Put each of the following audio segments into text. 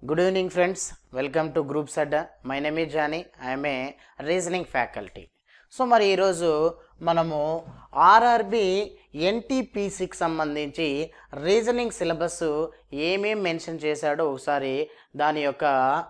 Good evening, friends. Welcome to Group Sadda. My name is Jani. I am a reasoning faculty so మరి ఈరోజు మనము RRB ఎన్టీపీసీకి సంబంధించి reasoning syllabus ఏమేం mention చేశాడో ఒకసారి దాని యొక్క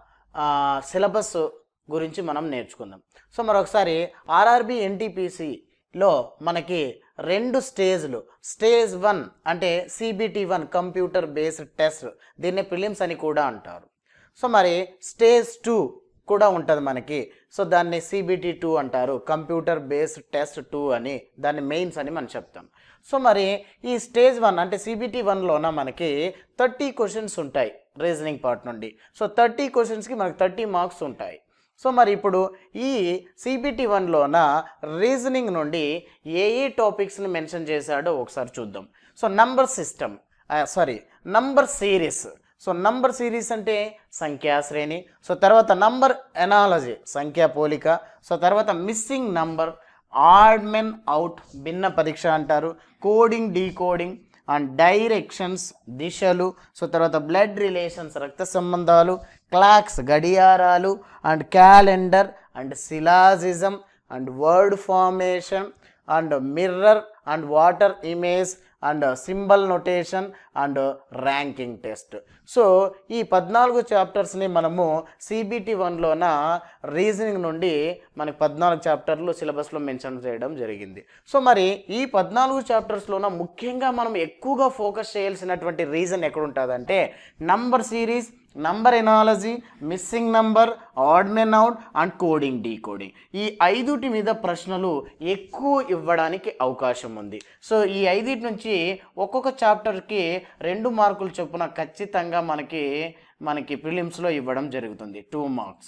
సిలబస్ గురించి మనం నేర్చుకుందాం సో మరొకసారి ఆర్ఆర్బి ఎన్టీపీసీలో మనకి రెండు స్టేజ్లు స్టేజ్ వన్ అంటే CBT one computer based test దీన్ని ప్రిలిమ్స్ అని కూడా అంటారు సో మరి స్టేజ్ టూ కూడా ఉంటుంది మనకి సో దాన్ని సిబిటి టూ అంటారు కంప్యూటర్ బేస్డ్ టెస్ట్ టూ అని దాన్ని మెయిన్స్ అని మనం చెప్తాం సో మరి ఈ స్టేజ్ వన్ అంటే సిబిటి వన్లోన మనకి థర్టీ క్వశ్చన్స్ ఉంటాయి రీజనింగ్ పార్ట్ నుండి సో థర్టీ క్వశ్చన్స్కి మనకి థర్టీ మార్క్స్ ఉంటాయి సో మరి ఇప్పుడు ఈ సిబిటి వన్లోన రీజనింగ్ నుండి ఏ ఏ టాపిక్స్ని మెన్షన్ చేశాడో ఒకసారి చూద్దాం so number system sorry number series so number series అంటే సంఖ్యా శ్రేణి సో తర్వాత నంబర్ ఎనాలజీ సంఖ్యా పోలిక సో తర్వాత missing number odd men out భిన్న పరీక్ష అంటారు కోడింగ్ డీకోడింగ్ అండ్ డైరెక్షన్స్ దిశలు సో తర్వాత బ్లడ్ రిలేషన్స్ రక్త సంబంధాలు క్లాక్స్ గడియారాలు and calendar and syllogism and word formation and mirror and water image and symbol notation and ranking test so ఈ పద్నాలుగు చాప్టర్స్ని మనము సిబిటి వన్లోన రీజనింగ్ నుండి మనకి పద్నాలుగు చాప్టర్లు సిలబస్లో మెన్షన్ చేయడం జరిగింది సో మరి ఈ పద్నాలుగు చాప్టర్స్లోన ముఖ్యంగా మనం ఎక్కువగా ఫోకస్ చేయాల్సినటువంటి రీజన్ ఎక్కడ ఉంటుందంటే number series number analogy missing number odd men out and coding decoding ఈ ఐదుటి మీద ప్రశ్నలు ఎక్కువ ఇవ్వడానికి అవకాశం ఉంది సో ఈ ఐదిటి నుంచి ఒక్కొక్క చాప్టర్కి రెండు మార్కులు చొప్పున ఖచ్చితంగా మనకి మనకి ప్రిలిమ్స్లో ఇవ్వడం జరుగుతుంది టూ మార్క్స్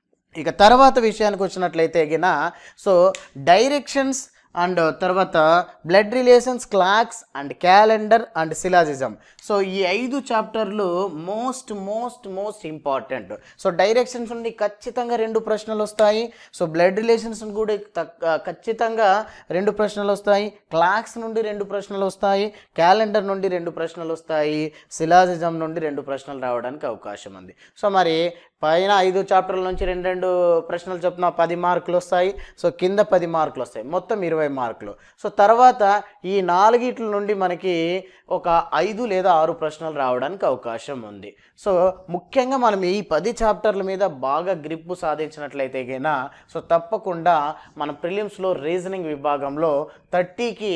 ఇక తర్వాత విషయానికి వచ్చినట్లయితే గిన సో డైరెక్షన్స్ అండ్ తర్వాత blood relations clocks and calendar and syllogism so ఈ ఐదు చాప్టర్లు most most most important so directions నుండి ఖచ్చితంగా రెండు ప్రశ్నలు వస్తాయి సో బ్లడ్ రిలేషన్స్ కూడా తక్- ఖచ్చితంగా రెండు ప్రశ్నలు వస్తాయి క్లాక్స్ నుండి రెండు ప్రశ్నలు వస్తాయి క్యాలెండర్ నుండి రెండు ప్రశ్నలు వస్తాయి సిలాజిజం నుండి రెండు ప్రశ్నలు రావడానికి అవకాశం ఉంది సో మరి పైన ఐదు చాప్టర్ల నుంచి రెండు రెండు ప్రశ్నలు చొప్పున పది మార్కులు వస్తాయి సో కింద పది మార్కులు వస్తాయి మొత్తం ఇరవై మార్కులు సో తర్వాత ఈ నాలుగిట్ల నుండి మనకి ఒక ఐదు లేదా ఆరు ప్రశ్నలు రావడానికి అవకాశం ఉంది సో ముఖ్యంగా మనం ఈ పది చాప్టర్ల మీద బాగా గ్రిప్ సాధించినట్లయితే గినా సో తప్పకుండా మన ప్రిలిమ్స్లో రీజనింగ్ విభాగంలో థర్టీకి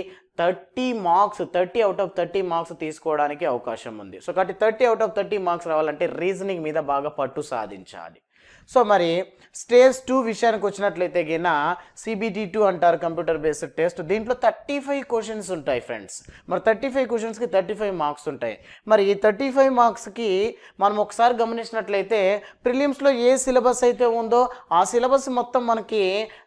thirty marks thirty out of thirty marks తీసుకోవడానికి అవకాశం ఉంది సో కాబట్టి thirty out of thirty marks రావాలంటే రీజనింగ్ మీద బాగా పట్టు సాధించాలి సో మరి స్టేజ్ టూ విషయానికి వచ్చినట్లయితే గిన సిబిటి టూ అంటారు కంప్యూటర్ బేస్డ్ టెస్ట్ దీంట్లో థర్టీ ఫైవ్ క్వశ్చన్స్ ఉంటాయి ఫ్రెండ్స్ మరి థర్టీ ఫైవ్ క్వశ్చన్స్కి థర్టీ ఫైవ్ మార్క్స్ ఉంటాయి మరి ఈ థర్టీ ఫైవ్ మార్క్స్కి మనం ఒకసారి గమనించినట్లయితే ప్రిలిమ్స్లో ఏ సిలబస్ అయితే ఉందో ఆ సిలబస్ మొత్తం మనకి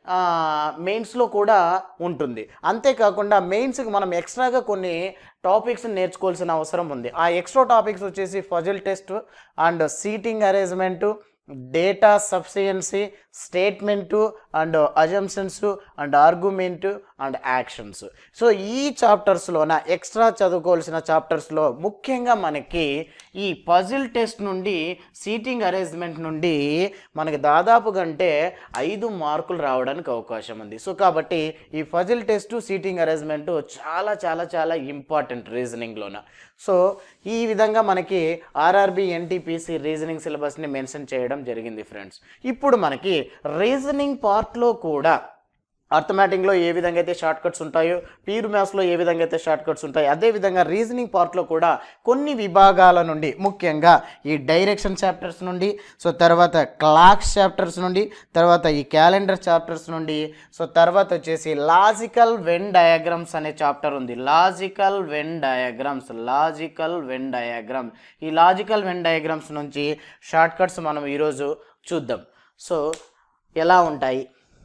మెయిన్స్లో కూడా ఉంటుంది అంతేకాకుండా మెయిన్స్కి మనం ఎక్స్ట్రాగా కొన్ని టాపిక్స్ నేర్చుకోవాల్సిన అవసరం ఉంది ఆ ఎక్స్ట్రా టాపిక్స్ వచ్చేసి puzzle test and seating arrangement data sufficiency statement and assumptions and argument and actions so ఈ చాప్టర్స్లోన ఎక్స్ట్రా చదువుకోవాల్సిన చాప్టర్స్లో ముఖ్యంగా మనకి ఈ పజిల్ టెస్ట్ నుండి సీటింగ్ అరేంజ్మెంట్ నుండి మనకి దాదాపు గంటే ఐదు మార్కులు రావడానికి అవకాశం ఉంది సో కాబట్టి ఈ ఫజిల్ టెస్ట్ సీటింగ్ అరేంజ్మెంట్ చాలా చాలా చాలా ఇంపార్టెంట్ రీజనింగ్లోన సో ఈ విధంగా మనకి ఆర్ఆర్బి ఎన్టీపీసీ రీజనింగ్ సిలబస్ని మెన్షన్ చేయడం జరిగింది ఫ్రెండ్స్ ఇప్పుడు మనకి రీజనింగ్ పార్ట్లో కూడా అర్థమెటిక్లో ఏ విధంగా అయితే షార్ట్ కట్స్ ఉంటాయో ప్యూర్ మ్యాథ్స్లో ఏ విధంగా అయితే షార్ట్ కట్స్ ఉంటాయో అదేవిధంగా రీజనింగ్ పార్ట్లో కూడా కొన్ని విభాగాల నుండి ముఖ్యంగా ఈ డైరెక్షన్ చాప్టర్స్ నుండి సో తర్వాత క్లాక్స్ చాప్టర్స్ నుండి తర్వాత ఈ క్యాలెండర్ చాప్టర్స్ నుండి సో తర్వాత వచ్చేసి లాజికల్ వెన్ డయాగ్రామ్స్ అనే చాప్టర్ ఉంది logical Venn diagrams logical Venn diagram ఈ లాజికల్ వెన్ డయాగ్రామ్స్ నుంచి షార్ట్ కట్స్ మనం ఈరోజు చూద్దాం సో ఎలా ఉంటాయి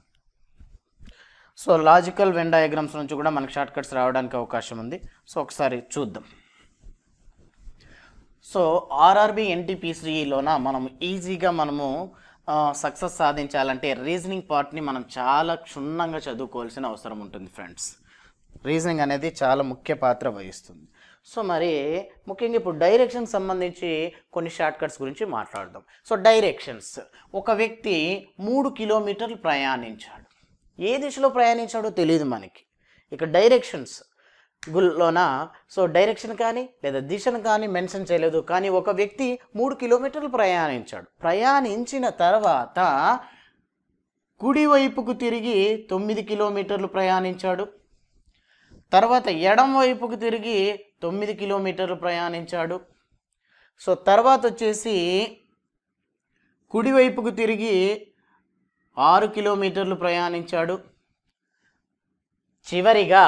సో లాజికల్ వెన్ డయాగ్రామ్స్ నుంచి కూడా మనకి షార్ట్ కట్స్ రావడానికి అవకాశం ఉంది సో ఒకసారి చూద్దాం సో ఆర్ఆర్బి ఎన్టీపీసీలోన మనం ఈజీగా మనము సక్సెస్ సాధించాలంటే రీజనింగ్ పార్ట్ని మనం చాలా క్షుణ్ణంగా చదువుకోవాల్సిన అవసరం ఉంటుంది ఫ్రెండ్స్ రీజనింగ్ అనేది చాలా ముఖ్య పాత్ర వహిస్తుంది సో మరి ముఖ్యంగా ఇప్పుడు డైరెక్షన్ సంబంధించి కొన్ని షార్ట్ కట్స్ గురించి మాట్లాడదాం సో డైరెక్షన్స్ ఒక వ్యక్తి మూడు కిలోమీటర్లు ప్రయాణించాడు ఏ దిశలో ప్రయాణించాడో తెలియదు మనకి ఇక డైరెక్షన్స్ గుల్లోన సో డైరెక్షన్ కానీ లేదా దిశను కానీ మెన్షన్ చేయలేదు కానీ ఒక వ్యక్తి మూడు కిలోమీటర్లు ప్రయాణించాడు ప్రయాణించిన తర్వాత కుడివైపుకు తిరిగి తొమ్మిది కిలోమీటర్లు ప్రయాణించాడు తర్వాత ఎడం వైపుకు తిరిగి తొమ్మిది కిలోమీటర్లు ప్రయాణించాడు సో తర్వాత వచ్చేసి కుడివైపుకు తిరిగి ఆరు కిలోమీటర్లు ప్రయాణించాడు చివరిగా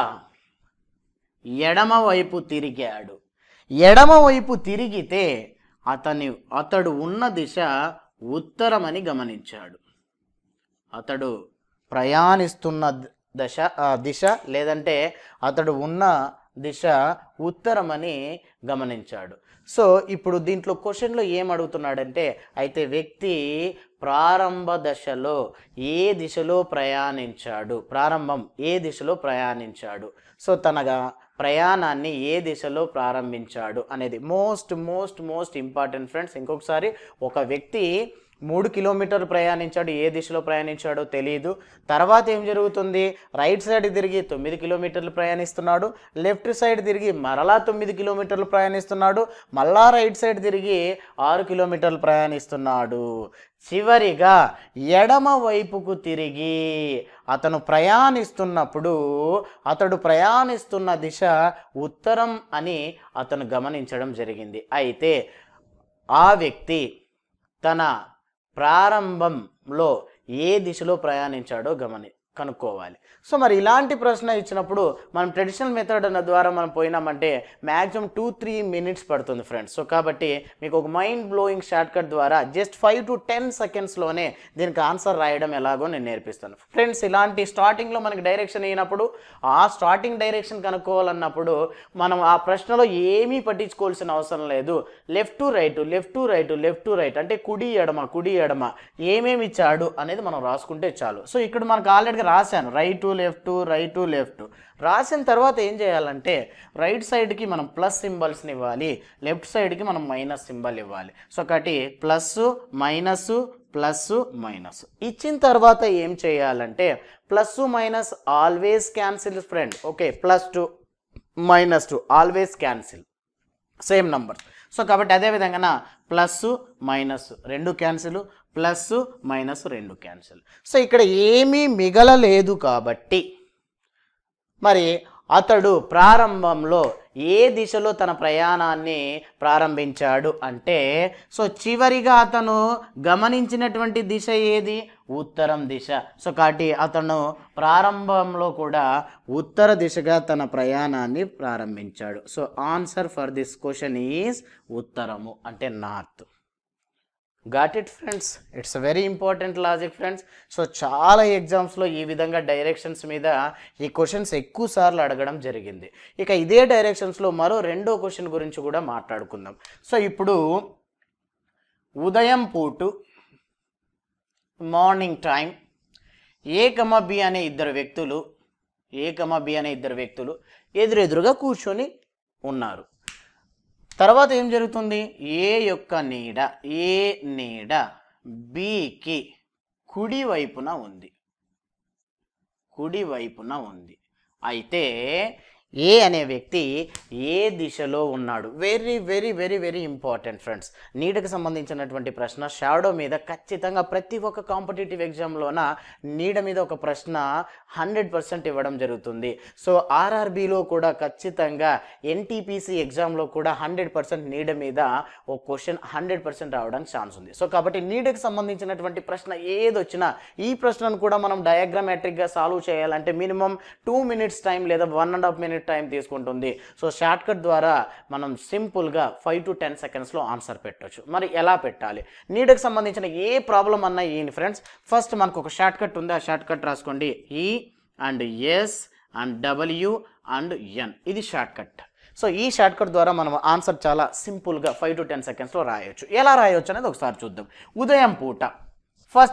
ఎడమ వైపు తిరిగాడు ఎడమ వైపు తిరిగితే అతని అతడు ఉన్న దిశ ఉత్తరమని గమనించాడు అతడు ప్రయాణిస్తున్న ద- దశ ఆ, దిశ లేదంటే అతడు ఉన్న దిశ ఉత్తరమని గమనించాడు సో ఇప్పుడు దీంట్లో క్వశ్చన్లో ఏం అడుగుతున్నాడంటే అయితే వ్యక్తి ప్రారంభ దశలో ఏ దిశలో ప్రయాణించాడు ప్రారంభం ఏ దిశలో ప్రయాణించాడు సో తనగా ప్రయాణాన్ని ఏ దిశలో ప్రారంభించాడు అనేది most most most important friends ఇంకొకసారి ఒక వ్యక్తి మూడు కిలోమీటర్లు ప్రయాణించాడు ఏ దిశలో ప్రయాణించాడో తెలియదు తర్వాత ఏం జరుగుతుంది రైట్ సైడ్ తిరిగి తొమ్మిది కిలోమీటర్లు ప్రయాణిస్తున్నాడు లెఫ్ట్ సైడ్ తిరిగి మరలా తొమ్మిది కిలోమీటర్లు ప్రయాణిస్తున్నాడు మళ్ళా రైట్ సైడ్ తిరిగి ఆరు కిలోమీటర్లు ప్రయాణిస్తున్నాడు చివరిగా ఎడమ వైపుకు తిరిగి అతను ప్రయాణిస్తున్నప్పుడు అతడు ప్రయాణిస్తున్న దిశ ఉత్తరం అని అతను గమనించడం జరిగింది అయితే ఆ వ్యక్తి తన ప్రారంభంలో ఏ దిశలో ప్రయాణించాడో గమని కనుక్కోవాలి సో మరి ఇలాంటి ప్రశ్న ఇచ్చినప్పుడు మనం ట్రెడిషనల్ మెథడ్ అన్న ద్వారా మనం పోయినామంటే మ్యాక్సిమం టూ త్రీ మినిట్స్ పడుతుంది ఫ్రెండ్స్ సో కాబట్టి మీకు ఒక మైండ్ బ్లోయింగ్ షార్ట్ కట్ ద్వారా జస్ట్ ఫైవ్ టు టెన్ సెకండ్స్లోనే దీనికి ఆన్సర్ రాయడం ఎలాగో నేను నేర్పిస్తాను ఫ్రెండ్స్ ఇలాంటి స్టార్టింగ్లో మనకి డైరెక్షన్ అయినప్పుడు ఆ స్టార్టింగ్ డైరెక్షన్ కనుక్కోవాలన్నప్పుడు మనం ఆ ప్రశ్నలో ఏమీ పట్టించుకోవాల్సిన అవసరం లేదు left to right left to right left to right అంటే కుడి ఎడమ కుడి ఎడమ ఏమేమి ఇచ్చాడు అనేది మనం రాసుకుంటే చాలు సో ఇక్కడ మనకు ఆల్రెడీ రాశాను రైట్ లెఫ్ట్ రైట్ లెఫ్ట్ రాసిన తర్వాత ఏం చేయాలంటే రైట్ సైడ్కి మనం ప్లస్ సింబల్స్ని ఇవ్వాలి లెఫ్ట్ సైడ్కి మనం మైనస్ సింబల్ ఇవ్వాలి సో ఒకటి ప్లస్ మైనస్ ప్లస్ మైనస్ ఇచ్చిన తర్వాత ఏం చేయాలంటే plus minus always cancel friend okay plus two minus two always cancel same number so కాబట్టి అదే విధంగా ప్లస్ మైనస్ రెండు క్యాన్సిల్ ప్లస్ మైనస్ రెండు క్యాన్సిల్ సో ఇక్కడ ఏమీ మిగలలేదు కాబట్టి మరి అతడు ప్రారంభంలో ఏ దిశలో తన ప్రయాణాన్ని ప్రారంభించాడు అంటే సో చివరిగా అతను గమనించినటువంటి దిశ ఏది ఉత్తరం దిశ సో కాబట్టి అతను ప్రారంభంలో కూడా ఉత్తర దిశగా తన ప్రయాణాన్ని ప్రారంభించాడు so answer for this question is ఉత్తరము అంటే north got it friends it's very important logic friends so చాలా ఎగ్జామ్స్లో ఈ విధంగా డైరెక్షన్స్ మీద ఈ క్వశ్చన్స్ ఎక్కువ సార్లు అడగడం జరిగింది ఇక ఇదే డైరెక్షన్స్లో మరో రెండో క్వశ్చన్ గురించి కూడా మాట్లాడుకుందాం సో ఇప్పుడు ఉదయం పూటు morning time A comma B అనే ఇద్దరు వ్యక్తులు ఏ కమ బి అనే ఇద్దరు వ్యక్తులు ఎదురెదురుగా కూర్చొని ఉన్నారు తర్వాత ఏం జరుగుతుంది ఏ యొక్క నీడ ఏ నీడ బికి కుడి వైపున ఉంది కుడి వైపున ఉంది అయితే ఏ అనే వ్యక్తి ఏ దిశలో ఉన్నాడు very very very very important friends నీడకు సంబంధించినటువంటి ప్రశ్న షాడో మీద ఖచ్చితంగా ప్రతి ఒక్క కాంపిటేటివ్ ఎగ్జామ్లోన నీడ మీద ఒక ప్రశ్న హండ్రెడ్ పర్సెంట్ ఇవ్వడం జరుగుతుంది సో ఆర్ఆర్బిలో కూడా ఖచ్చితంగా ఎన్టీపీసీ ఎగ్జామ్లో కూడా హండ్రెడ్ పర్సెంట్ నీడ మీద ఒక క్వశ్చన్ హండ్రెడ్ పర్సెంట్ రావడానికి ఛాన్స్ ఉంది సో కాబట్టి నీడకు సంబంధించినటువంటి ప్రశ్న ఏది వచ్చినా ఈ ప్రశ్నను కూడా మనం డయాగ్రామెట్రిక్గా సాల్వ్ చేయాలంటే మినిమం టూ మినిట్స్ టైం లేదా one and half minute time తీసుకుంటుంది సో షార్ట్ కట్ ద్వారా మనం సింపుల్గా ఫైవ్ టు టెన్ సెకండ్స్లో ఆన్సర్ పెట్టొచ్చు మరి ఎలా పెట్టాలి నీడకు సంబంధించిన ఏ ప్రాబ్లం అన్నా ఈ ఫ్రెండ్స్ ఫస్ట్ మనకు ఒక షార్ట్ కట్ ఉంది ఆ షార్ట్ కట్ రాసుకోండి E and S and W and N ఇది షార్ట్ కట్ సో ఈ షార్ట్ కట్ ద్వారా మనం ఆన్సర్ చాలా సింపుల్గా ఫైవ్ టు టెన్ సెకండ్స్లో రాయొచ్చు ఎలా రాయొచ్చు అనేది ఒకసారి చూద్దాం ఉదయం పూట ఫస్ట్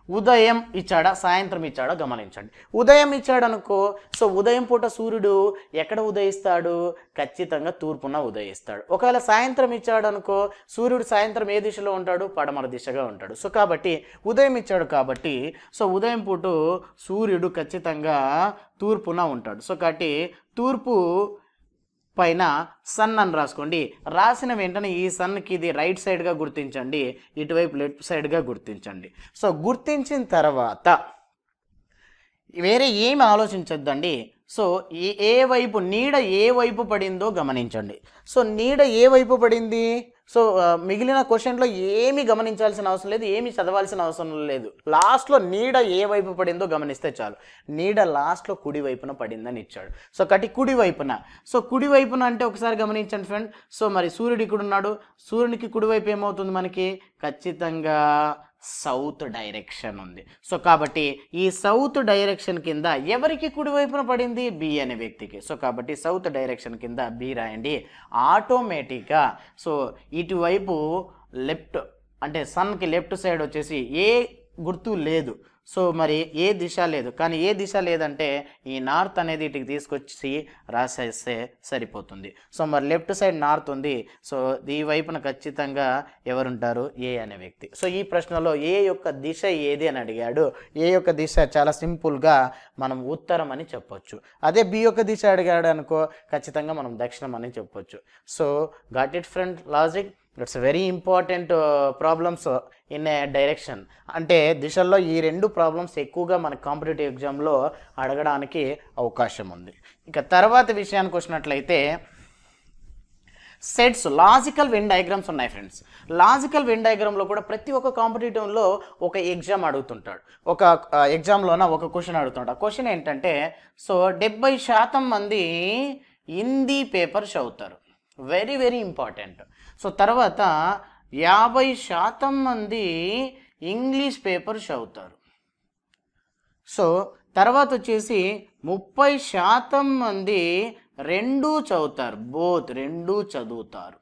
ఉదయం ఇచ్చాడా సాయంత్రం ఇచ్చాడా గమనించండి ఉదయం ఇచ్చాడు అనుకో సో ఉదయం పూట సూర్యుడు ఎక్కడ ఉదయిస్తాడు ఖచ్చితంగా తూర్పున ఉదయిస్తాడు ఒకవేళ సాయంత్రం ఇచ్చాడు అనుకో సూర్యుడు సాయంత్రం ఏ దిశలో ఉంటాడు పడమర దిశగా ఉంటాడు సో కాబట్టి ఉదయం ఇచ్చాడు కాబట్టి సో ఉదయం పూట సూర్యుడు ఖచ్చితంగా తూర్పున ఉంటాడు సో కాబట్టి తూర్పు పైన సన్ అని రాసుకోండి రాసిన వెంటనే ఈ సన్కి ఇది రైట్ సైడ్గా గుర్తించండి ఇటువైపు లెఫ్ట్ సైడ్గా గుర్తించండి సో గుర్తించిన తర్వాత వేరే ఏమి ఆలోచించొద్దండి సో ఏ ఏ వైపు నీడ ఏ వైపు పడిందో గమనించండి సో నీడ ఏ వైపు పడింది సో ఆ, మిగిలిన క్వశ్చన్లో ఏమీ గమనించాల్సిన అవసరం లేదు ఏమీ చదవాల్సిన అవసరం లేదు లాస్ట్లో నీడ ఏ వైపు పడిందో గమనిస్తే చాలు నీడ లాస్ట్లో కుడి వైపున పడిందని ఇచ్చాడు సో కటి కుడి వైపున సో కుడి వైపున అంటే ఒకసారి గమనించండి ఫ్రెండ్ సో మరి సూర్యుడు ఇక్కడ ఉన్నాడు సూర్యునికి కుడివైపు ఏమవుతుంది మనకి ఖచ్చితంగా సౌత్ డైరెక్షన్ ఉంది సో కాబట్టి ఈ సౌత్ డైరెక్షన్ కింద ఎవరికి కుడివైపున పడింది బి అనే వ్యక్తికి సో కాబట్టి సౌత్ డైరెక్షన్ కింద బి రాయండి ఆటోమేటిక్గా సో ఇటువైపు లెఫ్ట్ అంటే సన్కి లెఫ్ట్ సైడ్ వచ్చేసి ఏ గుర్తు లేదు సో మరి ఏ దిశ లేదు కానీ ఏ దిశ లేదంటే ఈ నార్త్ అనేది ఇటుకి తీసుకొచ్చి రాసేస్తే సరిపోతుంది సో మరి లెఫ్ట్ సైడ్ నార్త్ ఉంది సో ఈ వైపున ఖచ్చితంగా ఎవరుంటారు ఏ అనే వ్యక్తి సో ఈ ప్రశ్నలో ఏ యొక్క దిశ ఏది అని అడిగాడు ఏ యొక్క దిశ చాలా సింపుల్గా మనం ఉత్తరం అని చెప్పొచ్చు అదే బి యొక్క దిశ అడిగాడు అనుకో ఖచ్చితంగా మనం దక్షిణం అని చెప్పొచ్చు so got it friend logic it's very important problems in a direction అంటే దిశల్లో ఈ రెండు ప్రాబ్లమ్స్ ఎక్కువగా మన కాంపిటేటివ్ ఎగ్జామ్లో అడగడానికి అవకాశం ఉంది ఇక తర్వాత విషయానికి వచ్చినట్లయితే సెట్స్ లాజికల్ వెన్ డయాగ్రామ్స్ ఉన్నాయి ఫ్రెండ్స్ లాజికల్ వెన్ డయాగ్రామ్లో కూడా ప్రతి ఒక్క కాంపిటేటివ్లో ఒక ఎగ్జామ్ అడుగుతుంటాడు ఒక ఎగ్జామ్లోన ఒక క్వశ్చన్ అడుగుతుంటాడు ఆ క్వశ్చన్ ఏంటంటే సో డెబ్బై శాతం మంది హిందీ పేపర్ చదువుతారు వెరీ వెరీ ఇంపార్టెంట్ సో తర్వాత యాభై శాతం మంది ఇంగ్లీష్ పేపర్ చదువుతారు సో తర్వాత వచ్చేసి ముప్పై శాతం మంది రెండూ చదువుతారు బోత్ రెండూ చదువుతారు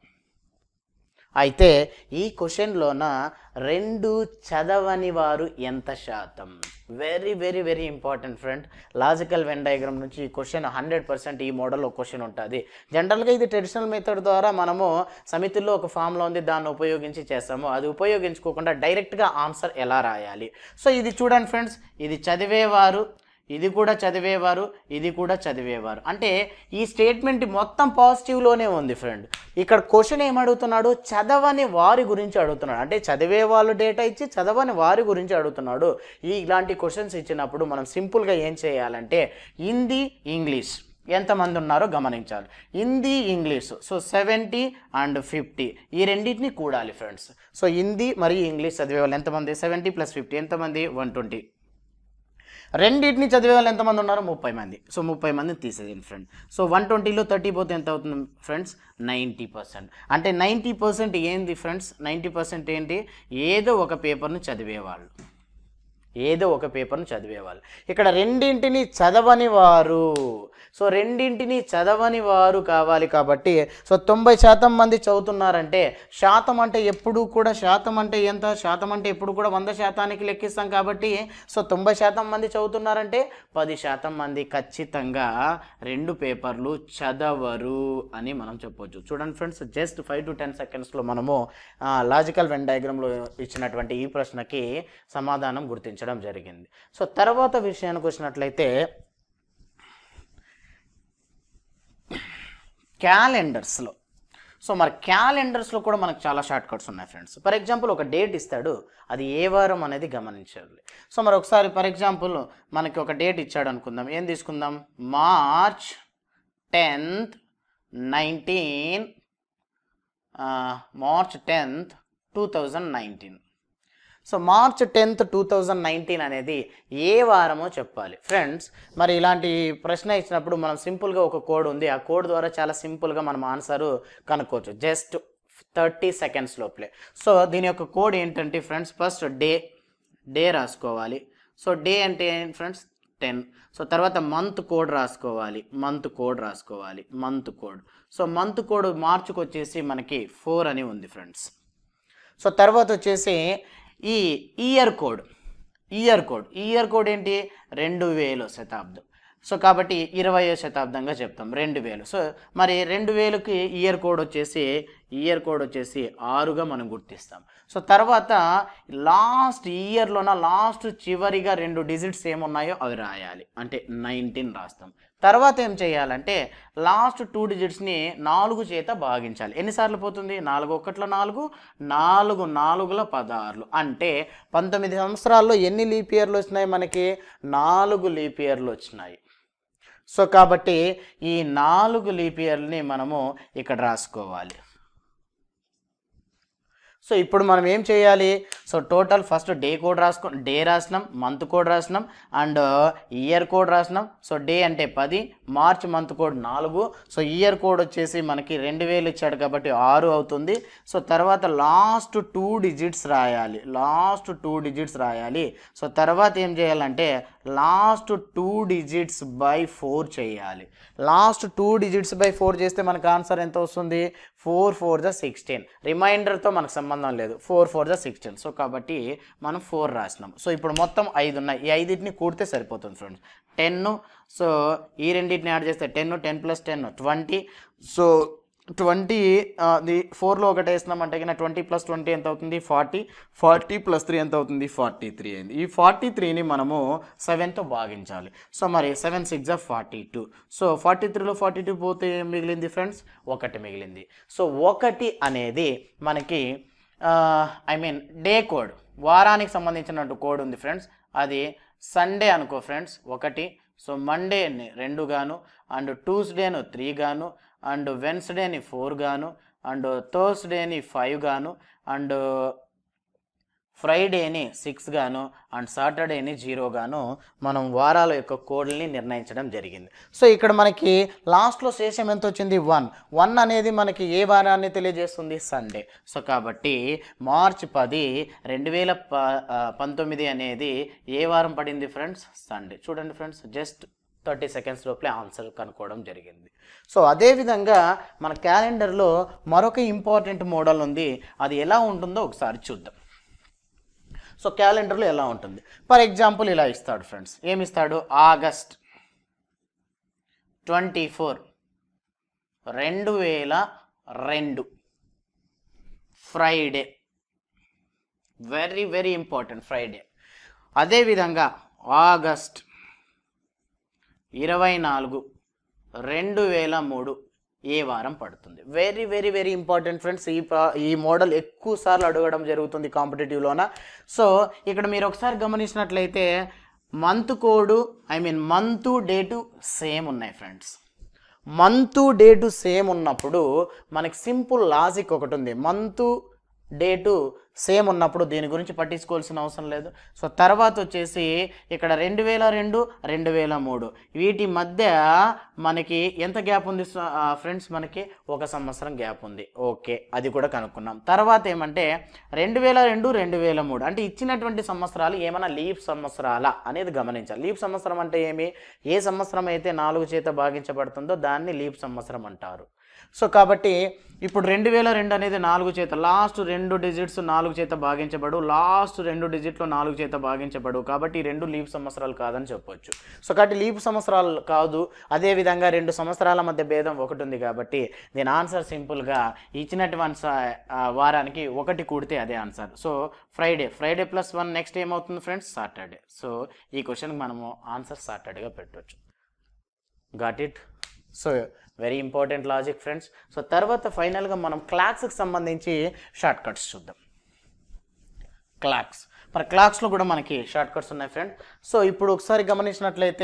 అయితే ఈ క్వశ్చన్లోన రెండు చదవని వారు ఎంత శాతం very very very important friend logical Venn diagram నుంచి ఈ క్వశ్చన్ హండ్రెడ్ పర్సెంట్ ఈ మోడల్లో క్వశ్చన్ ఉంటుంది జనరల్గా ఇది ట్రెడిషనల్ మెథడ్ ద్వారా మనము సమితిలో ఒక ఫామ్లో ఉంది దాన్ని ఉపయోగించి చేస్తాము అది ఉపయోగించుకోకుండా డైరెక్ట్గా ఆన్సర్ ఎలా రాయాలి సో ఇది చూడండి ఫ్రెండ్స్ ఇది చదివేవారు ఇది కూడా చదివేవారు ఇది కూడా చదివేవారు అంటే ఈ స్టేట్మెంట్ మొత్తం పాజిటివ్లోనే ఉంది ఫ్రెండ్ ఇక్కడ క్వశ్చన్ ఏం అడుగుతున్నాడు చదవని వారి గురించి అడుగుతున్నాడు అంటే చదివే వాళ్ళు డేటా ఇచ్చి చదవని వారి గురించి అడుగుతున్నాడు ఈ ఇలాంటి క్వశ్చన్స్ ఇచ్చినప్పుడు మనం సింపుల్గా ఏం చేయాలంటే హిందీ ఇంగ్లీష్ ఎంతమంది ఉన్నారో గమనించాలి Hindi English so seventy and fifty ఈ రెండింటిని కూడాలి ఫ్రెండ్స్ సో హిందీ మరియు ఇంగ్లీష్ చదివే వాళ్ళు ఎంతమంది సెవెంటీ ప్లస్ ఫిఫ్టీ ఎంతమంది వన్ ట్వంటీ రెండింటిని చదివే వాళ్ళు ఎంతమంది ఉన్నారు ముప్పై మంది సో ముప్పై మందిని తీసేయండి ఫ్రెండ్ సో వన్ ట్వంటీలో థర్టీ పోతే ఎంత అవుతుంది ఫ్రెండ్స్ నైంటీ పర్సెంట్ అంటే నైంటీ పర్సెంట్ ఏంది ఫ్రెండ్స్ నైంటీ పర్సెంట్ ఏంటి ఏదో ఒక పేపర్ను చదివేవాళ్ళు ఏదో ఒక పేపర్ను చదివేవాళ్ళు ఇక్కడ రెండింటిని చదవని వారు సో రెండింటిని చదవని వారు కావాలి కాబట్టి సో తొంభై శాతం మంది చదువుతున్నారంటే శాతం అంటే ఎప్పుడు కూడా శాతం అంటే ఎంత శాతం అంటే ఎప్పుడు కూడా వంద శాతానికి లెక్కిస్తాం కాబట్టి సో తొంభై శాతం మంది చదువుతున్నారంటే పది శాతం మంది ఖచ్చితంగా రెండు పేపర్లు చదవరు అని మనం చెప్పొచ్చు చూడండి friends just five to ten సెకండ్స్లో మనము లాజికల్ వెన్ డయాగ్రామ్లో ఇచ్చినటువంటి ఈ ప్రశ్నకి సమాధానం గుర్తించడం జరిగింది సో తర్వాత విషయానికి వచ్చినట్లయితే క్యాలెండర్స్లో సో మరి క్యాలెండర్స్లో కూడా మనకు చాలా షార్ట్ కట్స్ ఉన్నాయి ఫ్రెండ్స్ ఫర్ ఎగ్జాంపుల్ ఒక డేట్ ఇస్తాడు అది ఏ వారం అనేది గమనించాలి సో మరి ఒకసారి ఫర్ ఎగ్జాంపుల్ మనకి ఒక డేట్ ఇచ్చాడు అనుకుందాం ఏం తీసుకుందాం March tenth nineteen March tenth two thousand nineteen so March tenth two thousand nineteen అనేది ఏ వారమో చెప్పాలి ఫ్రెండ్స్ మరి ఇలాంటి ప్రశ్న ఇచ్చినప్పుడు మనం సింపుల్గా ఒక కోడ్ ఉంది ఆ కోడ్ ద్వారా చాలా సింపుల్గా మనం ఆన్సర్ కనుక్కోవచ్చు జస్ట్ థర్టీ సెకండ్స్ లోపలే సో దీని యొక్క కోడ్ ఏంటంటే ఫ్రెండ్స్ ఫస్ట్ డే డే రాసుకోవాలి సో డే అంటే ఏంటి ఫ్రెండ్స్ టెన్ సో తర్వాత మంత్ కోడ్ రాసుకోవాలి మంత్ కోడ్ రాసుకోవాలి month code so month code మార్చుకు వచ్చేసి మనకి ఫోర్ అని ఉంది ఫ్రెండ్స్ సో తర్వాత వచ్చేసి ఈ year code year code year code ఏంటి రెండు వేలు శతాబ్దం సో కాబట్టి ఇరవయో శతాబ్దంగా చెప్తాం రెండు వేలు సో మరి రెండు వేలుకి ఇయర్ కోడ్ వచ్చేసి ఇయర్ కోడ్ వచ్చేసి ఆరుగా మనం గుర్తిస్తాం సో తర్వాత లాస్ట్ ఇయర్లోన లాస్ట్ చివరిగా రెండు డిజిట్స్ ఏమున్నాయో అవి రాయాలి అంటే నైన్టీన్ రాస్తాం తర్వాత ఏం చేయాలంటే లాస్ట్ టూ డిజిట్స్ని నాలుగు చేత భాగించాలి ఎన్నిసార్లు పోతుంది నాలుగు ఒకట్ల నాలుగు నాలుగు నాలుగుల పదహారులు అంటే పంతొమ్మిది సంవత్సరాల్లో ఎన్ని లీప్ ఇయర్లు వచ్చినాయి మనకి నాలుగు లీప్ ఇయర్లు వచ్చినాయి సో కాబట్టి ఈ నాలుగు లీప్ ఇయర్ని మనము ఇక్కడ రాసుకోవాలి సో ఇప్పుడు మనం ఏం చేయాలి so total first day code రాసుకో డే రాసినాం మంత్ కోడ్ రాసినాం అండ్ ఇయర్ కోడ్ రాసినాం సో డే అంటే పది మార్చ్ మంత్ కోడ్ నాలుగు సో ఇయర్ కోడ్ వచ్చేసి మనకి రెండు వేలు ఇచ్చాడు కాబట్టి ఆరు అవుతుంది సో తర్వాత లాస్ట్ టూ డిజిట్స్ రాయాలి లాస్ట్ టూ డిజిట్స్ రాయాలి సో తర్వాత ఏం చేయాలంటే last two digits by four చేయాలి last two digits by four చేస్తే మనకు ఆన్సర్ ఎంత వస్తుంది ఫోర్ ఫోర్ ద సిక్స్టీన్ రిమైండర్తో మనకు సంబంధం లేదు four four the sixteen so కాబట్టి మనం ఫోర్ రాసినాం సో ఇప్పుడు మొత్తం ఐదు ఉన్నాయి ఈ ఐదింటిని కూడితే సరిపోతుంది ఫ్రెండ్స్ టెన్ సో ఈ రెండింటిని యాడ్ చేస్తే ten ten plus ten twenty so twenty the ఫోర్లో ఒకటి వేసినామంటే కన్నా ట్వంటీ ప్లస్ ట్వంటీ ఎంత అవుతుంది ఫార్టీ ఫార్టీ ప్లస్ త్రీ ఎంత అవుతుంది ఫార్టీ త్రీ అయింది ఈ ఫార్టీ త్రీని మనము సెవెన్తో భాగించాలి సో మరి seven six of forty two so forty త్రీలో ఫార్టీ టూ పోతే ఏం మిగిలింది ఫ్రెండ్స్ ఒకటి మిగిలింది సో ఒకటి అనేది మనకి ఐ మీన్ డే కోడ్ వారానికి సంబంధించినట్టు కోడ్ ఉంది ఫ్రెండ్స్ అది సండే అనుకో ఫ్రెండ్స్ ఒకటి సో మండేని రెండు గాను అండ్ ట్యూస్డేను త్రీ గాను అండ్ వెన్స్డేని ఫోర్ గాను అండ్ థర్స్డేని ఫైవ్ గాను అండ్ ఫ్రైడేని సిక్స్ గాను అండ్ సాటర్డేని జీరో గాను మనం వారాల యొక్క కోడ్ని నిర్ణయించడం జరిగింది సో ఇక్కడ మనకి లాస్ట్లో శేషం ఎంత వచ్చింది వన్ వన్ అనేది మనకి ఏ వారాన్ని తెలియజేస్తుంది సండే సో కాబట్టి మార్చ్ పది రెండు వేల ప ఆ, పంతొమ్మిది అనేది ఏ వారం పడింది ఫ్రెండ్స్ సండే చూడండి ఫ్రెండ్స్ జస్ట్ థర్టీ సెకండ్స్ లోపలే ఆన్సర్ కనుక్కోవడం జరిగింది సో అదేవిధంగా మన క్యాలెండర్లో మరొక ఇంపార్టెంట్ మోడల్ ఉంది అది ఎలా ఉంటుందో ఒకసారి చూద్దాం సో క్యాలెండర్లో ఎలా ఉంటుంది ఫర్ ఎగ్జాంపుల్ ఇలా ఇస్తాడు ఫ్రెండ్స్ ఏమి ఇస్తాడు ఆగస్ట్ ట్వంటీ ఫోర్ రెండు వేల రెండు Friday very very important Friday అదేవిధంగా ఆగస్ట్ ఇరవై నాలుగు రెండు వేల మూడు ఏ వారం పడుతుంది very very very important friends ఈ ప్రా- ఈ మోడల్ ఎక్కువ సార్లు అడగడం జరుగుతుంది కాంపిటేటివ్లోన సో ఇక్కడ మీరు ఒకసారి గమనించినట్లయితే month code I mean month date same ఉన్నాయి ఫ్రెండ్స్ మంత్ డేటు సేమ్ ఉన్నప్పుడు మనకి సింపుల్ లాజిక్ ఒకటి ఉంది మంత్ డేటు సేమ్ ఉన్నప్పుడు దీని గురించి పట్టించుకోవాల్సిన అవసరం లేదు సో తర్వాత వచ్చేసి ఇక్కడ రెండు వేల రెండు రెండు వేల మూడు వీటి మధ్య మనకి ఎంత గ్యాప్ ఉంది ఫ్రెండ్స్ మనకి ఒక సంవత్సరం గ్యాప్ ఉంది ఓకే అది కూడా కనుక్కున్నాం తర్వాత ఏమంటే రెండు వేల రెండు రెండు వేల మూడు అంటే ఇచ్చినటువంటి సంవత్సరాలు ఏమైనా లీప్ సంవత్సరాల అనేది గమనించాలి లీప్ సంవత్సరం అంటే ఏమి ఏ సంవత్సరం అయితే నాలుగు చేత భాగించబడుతుందో దాన్ని లీప్ సంవత్సరం అంటారు సో కాబట్టి ఇప్పుడు రెండు వేల రెండు అనేది నాలుగు చేత లాస్ట్ రెండు డిజిట్స్ నాలుగు చేత భాగించబడు లాస్ట్ రెండు డిజిట్లు నాలుగు చేత భాగించబడు కాబట్టి ఈ రెండు లీప్ సంవత్సరాలు కాదని చెప్పొచ్చు సో కాబట్టి లీప్ సంవత్సరాలు కాదు అదేవిధంగా రెండు సంవత్సరాల మధ్య భేదం ఒకటి ఉంది కాబట్టి దీని ఆన్సర్ సింపుల్గా ఇచ్చినటువంటి స- ఆ, వారానికి ఒకటి కూడితే అదే answer so Friday Friday plus one next ఏమవుతుంది ఫ్రెండ్స్ సాటర్డే సో ఈ క్వశ్చన్కి మనము ఆన్సర్ సాటర్డేగా పెట్టవచ్చు got it so very important logic friends so తర్వాత ఫైనల్గా మనం క్లాక్స్కి సంబంధించి షార్ట్ కట్స్ చూద్దాం క్లాక్స్ మరి క్లాక్స్లో కూడా మనకి షార్ట్ కట్స్ ఉన్నాయి ఫ్రెండ్ సో ఇప్పుడు ఒకసారి గమనించినట్లయితే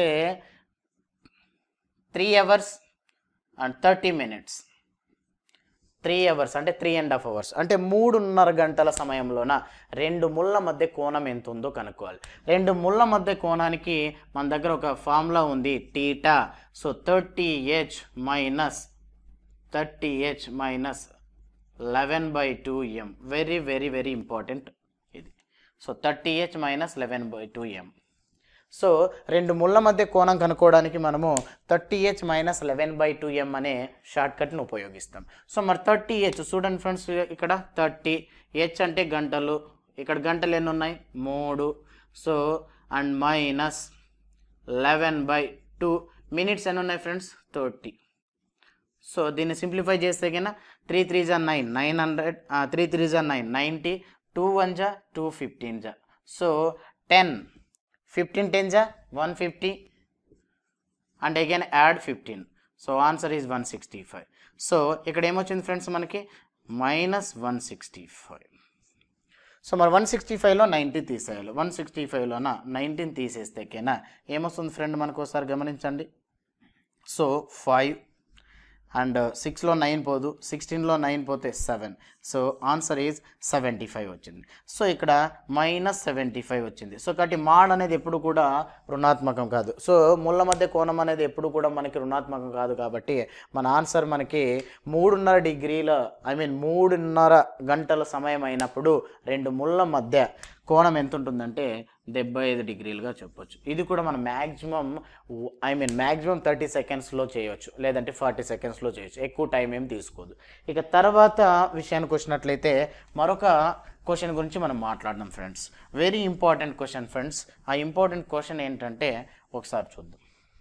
three hours and thirty minutes three hours అంటే త్రీ అండ్ హాఫ్ అవర్స్ అంటే మూడున్నర గంటల సమయంలోన రెండు ముళ్ళ మధ్య కోణం ఎంత ఉందో కనుక్కోవాలి రెండు ముళ్ళ మధ్య కోణానికి మన దగ్గర ఒక ఫార్ములా ఉంది theta so thirty H minus thirty H minus eleven by two M very very very important ఇది so thirty H minus eleven by two M so రెండు ముళ్ళ మధ్య కోణం కనుక్కోవడానికి మనము thirty H minus eleven by two M అనే short కట్ని ఉపయోగిస్తాం సో మరి థర్టీ హెచ్ చూడండి ఫ్రెండ్స్ ఇక్కడ థర్టీ హెచ్ అంటే గంటలు ఇక్కడ గంటలు ఎన్ని ఉన్నాయి మూడు so and minus eleven by two minutes ఎన్ని ఉన్నాయి ఫ్రెండ్స్ థర్టీ సో దీన్ని సింప్లిఫై చేస్తే కన్నా త్రీ త్రీ జా nine nine hundred three three జా నైన్ నైంటీ టూ వన్ జా టూ ఫిఫ్టీన్ జా సో టెన్ ఫిఫ్టీన్ టెన్ జా one fifty and again add fifteen so answer is one sixty five so ఇక్కడ ఏమొచ్చింది friends మనకి minus one sixty five so మరి one sixty ఫైవ్లో ninety తీసేయాలి one sixty ఫైవ్లోన నైన్టీన్ తీసేస్తే కేనా ఏమొస్తుంది ఫ్రెండ్ మనకు ఒకసారి గమనించండి సో ఫైవ్ అండ్ సిక్స్లో నైన్ పోదు సిక్స్టీన్లో నైన్ పోతే seven so answer is seventy five వచ్చింది సో ఇక్కడ మైనస్ సెవెంటీ ఫైవ్ వచ్చింది సో కాబట్టి మాడ్ అనేది ఎప్పుడు కూడా రుణాత్మకం కాదు సో ముళ్ళ మధ్య కోణం అనేది ఎప్పుడు కూడా మనకి రుణాత్మకం కాదు కాబట్టి మన ఆన్సర్ మనకి మూడున్నర డిగ్రీల ఐ మీన్ మూడున్నర గంటల సమయం అయినప్పుడు రెండు ముళ్ళ మధ్య కోణం ఎంత ఉంటుందంటే డెబ్బై ఐదు డిగ్రీలుగా చెప్పొచ్చు ఇది కూడా మనం maximum I mean maximum thirty సెకండ్స్లో చేయొచ్చు లేదంటే ఫార్టీ సెకండ్స్లో చేయొచ్చు ఎక్కువ టైం ఏం తీసుకోదు ఇక తర్వాత విషయానికి వచ్చినట్లయితే మరొక క్వశ్చన్ గురించి మనం మాట్లాడదాం friends very important question friends ఆ ఇంపార్టెంట్ క్వశ్చన్ ఏంటంటే ఒకసారి చూద్దాం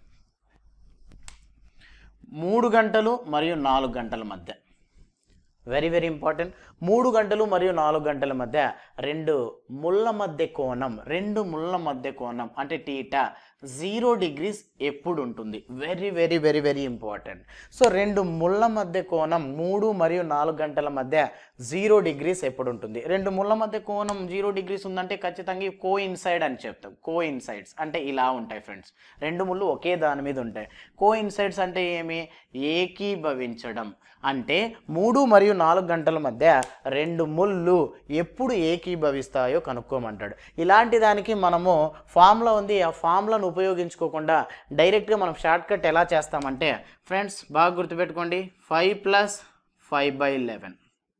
మూడు గంటలు మరియు నాలుగు గంటల మధ్య వెరీ వెరీ ఇంపార్టెంట్ మూడు గంటలు మరియు నాలుగు గంటల మధ్య రెండు ముళ్ళ మధ్య కోణం రెండు ముళ్ళ మధ్య కోణం అంటే టీటా జీరో డిగ్రీస్ ఎప్పుడు ఉంటుంది very very very very important so రెండు ముళ్ళ మధ్య కోణం మూడు మరియు నాలుగు గంటల మధ్య జీరో డిగ్రీస్ ఎప్పుడు ఉంటుంది రెండు ముళ్ళ మధ్య కోణం జీరో డిగ్రీస్ ఉందంటే ఖచ్చితంగా కో ఇన్సైడ్ అని చెప్తాం కో ఇన్సైడ్స్ అంటే ఇలా ఉంటాయి ఫ్రెండ్స్ రెండు ముళ్ళు ఒకే దాని మీద ఉంటాయి కో ఇన్సైడ్స్ అంటే ఏమి ఏకీభవించడం అంటే మూడు మరియు నాలుగు గంటల మధ్య రెండు ముళ్ళు ఎప్పుడు ఏకీభవిస్తాయో కనుక్కోమంటాడు ఇలాంటి దానికి మనము ఫామ్లో ఉంది ఆ ఫామ్లను ఉపయోగించుకోకుండా డైరెక్ట్గా మనం షార్ట్ కట్ ఎలా చేస్తామంటే ఫ్రెండ్స్ బాగా గుర్తుపెట్టుకోండి five plus five by eleven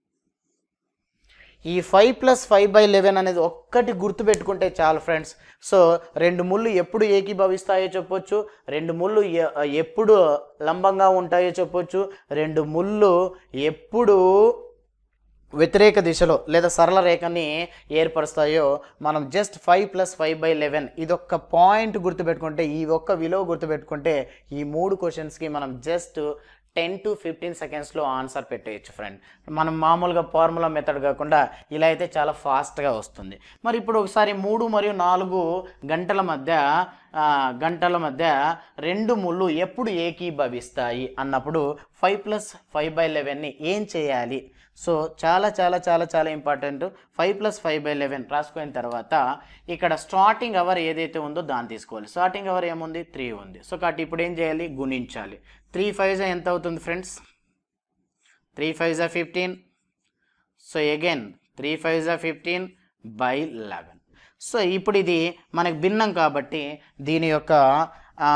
ఈ five plus five by eleven అనేది ఒక్కటి గుర్తుపెట్టుకుంటే చాలు ఫ్రెండ్స్ సో రెండు ముళ్ళు ఎప్పుడు ఏకీభవిస్తాయో చెప్పొచ్చు రెండు ముళ్ళు ఎ- ఎప్పుడు లంబంగా ఉంటాయో చెప్పొచ్చు రెండు ముళ్ళు ఎప్పుడు వ్యతిరేక దిశలో లేదా సరళ రేఖని ఏర్పరుస్తాయో మనం just five plus five by eleven ఇదొక్క పాయింట్ గుర్తుపెట్టుకుంటే ఈ ఒక్క విలువ గుర్తుపెట్టుకుంటే ఈ మూడు క్వశ్చన్స్కి మనం జస్ట్ టెన్ టు ఫిఫ్టీన్ సెకండ్స్లో ఆన్సర్ పెట్టేయచ్చు ఫ్రెండ్ మనం మామూలుగా ఫార్ములా మెథడ్ కాకుండా ఇలా అయితే చాలా ఫాస్ట్గా వస్తుంది మరి ఇప్పుడు ఒకసారి మూడు మరియు నాలుగు గంటల మధ్య ఆ, గంటల మధ్య రెండు ముళ్ళు ఎప్పుడు ఏకీభవిస్తాయి అన్నప్పుడు ఫైవ్ ప్లస్ ఫైవ్ బై లెవెన్ని ఏం చేయాలి సో చాలా చాలా చాలా చాలా important five plus five by eleven రాసుకున్న తర్వాత ఇక్కడ స్టార్టింగ్ అవర్ ఏదైతే ఉందో దాన్ని తీసుకోవాలి స్టార్టింగ్ అవర్ ఏముంది త్రీ ఉంది సో కాబట్టి ఇప్పుడు ఏం చేయాలి గుణించాలి త్రీ ఫైవ్ ఎంత అవుతుంది ఫ్రెండ్స్ త్రీ ఫైవ్ జా fifteen so again three five జా ఫిఫ్టీన్ బై లెవెన్ సో ఇప్పుడు ఇది మనకు భిన్నం కాబట్టి దీని యొక్క ఆ,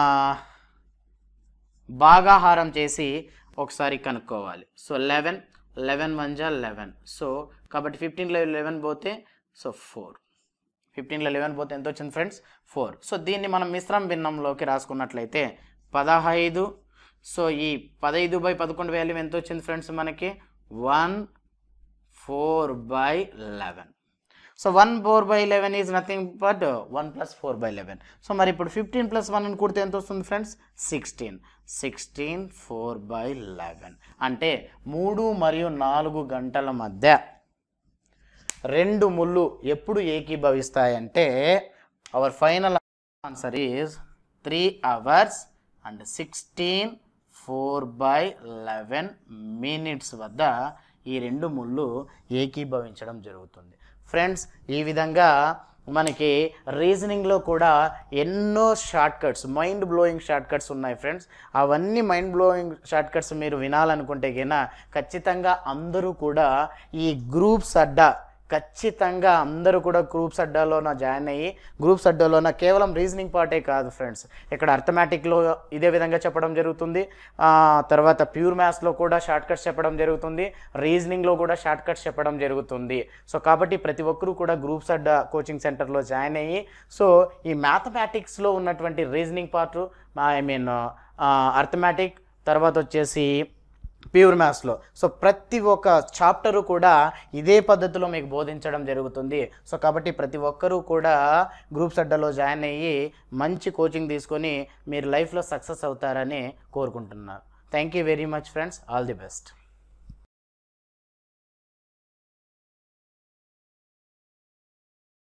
భాగాహారం చేసి ఒకసారి కనుక్కోవాలి సో లెవెన్ లెవెన్ వన్ జా లెవెన్ సో కాబట్టి ఫిఫ్టీన్లో లెవెన్ పోతే సో ఫోర్ ఫిఫ్టీన్లో లెవెన్ పోతే ఎంత వచ్చింది ఫ్రెండ్స్ ఫోర్ సో దీన్ని మనం మిశ్రమ భిన్నంలోకి రాసుకున్నట్లయితే పదహైదు సో ఈ పదహైదు బై పదకొండు వాల్యూ ఎంత వచ్చింది ఫ్రెండ్స్ మనకి one four by eleven so one four by eleven is nothing but one plus four by eleven so మరి ఇప్పుడు ఫిఫ్టీన్ ప్లస్ వన్ అని కుడితే ఎంత వస్తుంది friends sixteen sixteen four by eleven అంటే మూడు మరియు నాలుగు గంటల మధ్య రెండు ముళ్ళు ఎప్పుడు ఏకీభవిస్తాయంటే hour final answer is three hours and sixteen four by eleven minutes వద్ద ఈ రెండు ముళ్ళు ఏకీభవించడం జరుగుతుంది ఫ్రెండ్స్ ఈ విధంగా మనకి రీజనింగ్లో కూడా ఎన్నో short cuts mind blowing short cuts ఉన్నాయి ఫ్రెండ్స్ అవన్నీ మైండ్ బ్లోయింగ్ షార్ట్ కట్స్ మీరు వినాలనుకుంటే గిన ఖచ్చితంగా అందరూ కూడా ఈ గ్రూప్స్ అడ్డా ఖచ్చితంగా అందరూ కూడా గ్రూప్స్ అడ్డాలోన జాయిన్ అయ్యి గ్రూప్స్ అడ్డాలోన కేవలం రీజనింగ్ పార్టే కాదు ఫ్రెండ్స్ ఇక్కడ అర్థమెటిక్లో ఇదే విధంగా చెప్పడం జరుగుతుంది ఆ, తర్వాత ప్యూర్ మ్యాథ్స్లో కూడా షార్ట్ కట్స్ చెప్పడం జరుగుతుంది రీజనింగ్లో కూడా షార్ట్ కట్స్ చెప్పడం జరుగుతుంది సో కాబట్టి ప్రతి ఒక్కరూ కూడా గ్రూప్స్ అడ్డా కోచింగ్ సెంటర్లో జాయిన్ అయ్యి సో ఈ మ్యాథమెటిక్స్లో ఉన్నటువంటి reasoning part I mean arithmetic తర్వాత వచ్చేసి ప్యూర్ మ్యాథ్స్లో సో ప్రతి ఒక్క చాప్టరు కూడా ఇదే పద్ధతిలో మీకు బోధించడం జరుగుతుంది సో కాబట్టి ప్రతి ఒక్కరూ కూడా గ్రూప్స్ అడ్డాలో జాయిన్ అయ్యి మంచి కోచింగ్ తీసుకొని మీరు లైఫ్లో సక్సెస్ అవుతారని కోరుకుంటున్నారు thank you very much friends all the best